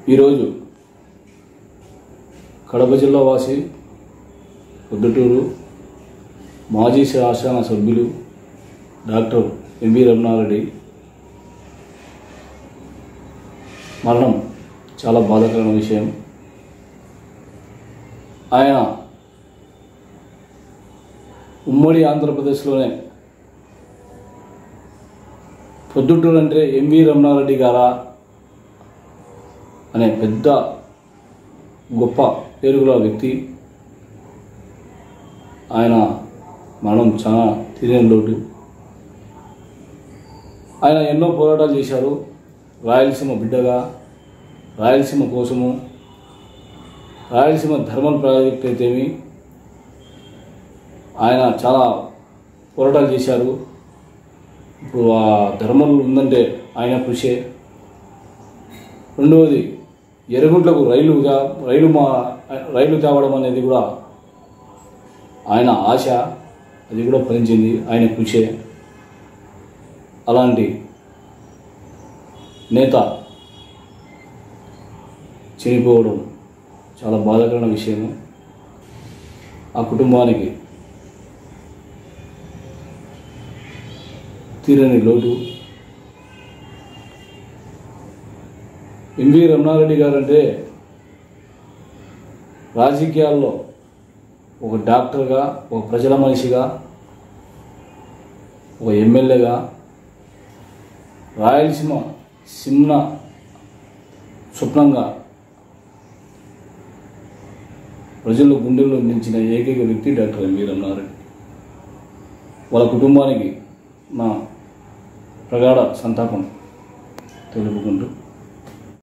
ఈరోజు కడప జిల్లా వాసి పొద్దుటూరు మాజీ శాసన సభ్యులు డాక్టర్ ఎంవి రమణారెడ్డి మరణం చాలా బాధాకరమైన విషయం ఆయన ఉమ్మడి ఆంధ్రప్రదేశ్లోనే పొద్దుటూరు అంటే ఎంవి రమణారెడ్డి గారా అనే పెద్ద గొప్ప పేరుగుల వ్యక్తి ఆయన మరణం చాలా తెలియని లోటు ఆయన ఎన్నో పోరాటాలు చేశారు రాయలసీమ బిడ్డగా రాయలసీమ కోసము రాయలసీమ ధర్మం ప్రాజెక్ట్ అయితేమి ఆయన చాలా పోరాటాలు చేశారు ఇప్పుడు ఆ ధర్మం ఉందంటే ఆయన కృషే రెండవది ఎర్రగుంట్లకు రైలుగా రైలు మా రైలు తేవడం అనేది కూడా ఆయన ఆశ అది కూడా ఫలించింది ఆయన కృషే అలాంటి నేత చనిపోవడం చాలా బాధాకరమైన విషయము ఆ కుటుంబానికి తీరని లోటు ఎంవి రమణారెడ్డి గారు అంటే రాజకీయాల్లో ఒక డాక్టర్గా ఒక ప్రజల మనిషిగా ఒక ఎమ్మెల్యేగా రాయలసీమ సిమ్న స్వప్నంగా ప్రజల గుండెల్లో నిలిచిన ఏకైక వ్యక్తి డాక్టర్ ఎంవి రమణారెడ్డి వాళ్ళ కుటుంబానికి నా ప్రగాఢ సంతాపం తెలుపుకుంటూ